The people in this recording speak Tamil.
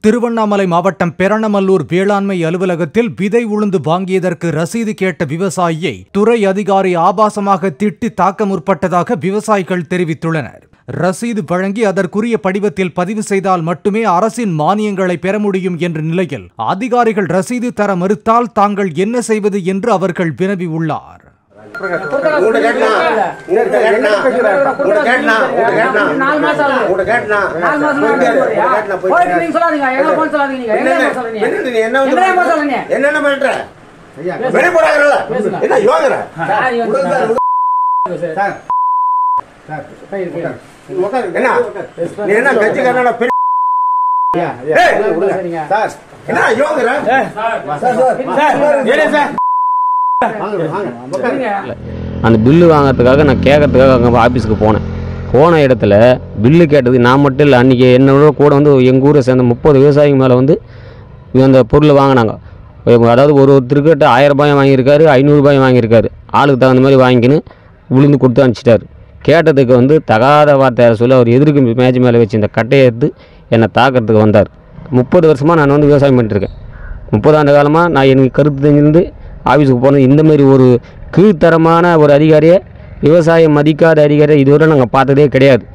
திருவண்ணாமலை மாவட்டம் பெரணமல்லூர் வேளாண்மை அலுவலகத்தில் விதை உளுந்து வாங்கியதற்கு ரசீது கேட்ட விவசாயியை துறை அதிகாரி ஆபாசமாக திட்டி தாக்க முற்பட்டதாக விவசாயிகள் தெரிவித்துள்ளனர் ரசீது வழங்கி அதற்குரிய படிவத்தில் பதிவு செய்தால் மட்டுமே அரசின் மானியங்களை பெற முடியும் என்ற நிலையில் அதிகாரிகள் ரசீது தர மறுத்தால் தாங்கள் என்ன செய்வது என்று அவர்கள் வினவியுள்ளார் உன்கிட்ட கேட்டனா? உன்கிட்ட கேட்டனா? உன்கிட்ட கேட்டனா? உன்கிட்ட கேட்டனா? நாலு மாசம் ஆகுது. உன்கிட்ட கேட்டனா? நாலு மாசம் போயிட்டு ஆகுது. உன்கிட்ட கேட்டனா? போயிட்டு போயிட்டு நீங்க சொல்லாதீங்க. எங்களை போக சொல்லாதீங்க. எங்களை என்னென்ன? போக சொல்லாதீங்க. என்னது நீ என்ன வந்து எங்களை போக சொல்லாதீங்க. என்னென்ன பண்ற? பேசுங்க. வெளிய போடாதீங்கல்ல? பேசுங்க. என்ன யோகரா? சார், இவன் உட்காரு, சார். கை இருக்கு. உட்காரு. என்ன? நீ என்ன கட்சிக்காரனா? பெரிய- ஏய், சரிங்க. என்ன யோகரா? சரிங்க. அந்த பில்லு வாங்குறதுக்காக நான் கேட்கறதுக்காக அங்கே ஆஃபீஸுக்கு போனேன் போன இடத்துல பில்லு கேட்டது நான் மட்டும் இல்லை அன்றைக்கி என்னோட கூட வந்து எங்கள் ஊரை சேர்ந்த முப்பது விவசாயிங்க மேலே வந்து அந்த பொருளை வாங்கினாங்க அதாவது ஒரு ஒருத்தருக்கிட்ட ஆயிரம் ரூபாயும் வாங்கியிருக்காரு ஐநூறுரூபாயும் வாங்கியிருக்காரு ஆளுக்கு தகுந்த மாதிரி வாங்கிக்கின்னு உளுந்து கொடுத்து அனுப்பிச்சிட்டாரு கேட்டதுக்கு வந்து தகாத வார்த்தை சொல்லி அவர் எதிர்க்கு மேஜ் மேலே வச்சு இந்த கட்டையை எடுத்து என்னை தாக்கிறதுக்கு வந்தார் முப்பது வருஷமாக நான் வந்து விவசாயம் பண்ணிட்டுருக்கேன் முப்பதாண்டு காலமாக நான் எனக்கு கருத்து தெரிஞ்சிருந்து ஆஃபீஸுக்கு போனது இந்த மாதிரி ஒரு கீழ்த்தரமான ஒரு அதிகாரியை விவசாயம் மதிக்காத அதிகாரியை இதுவரை நாங்கள் பார்த்ததே கிடையாது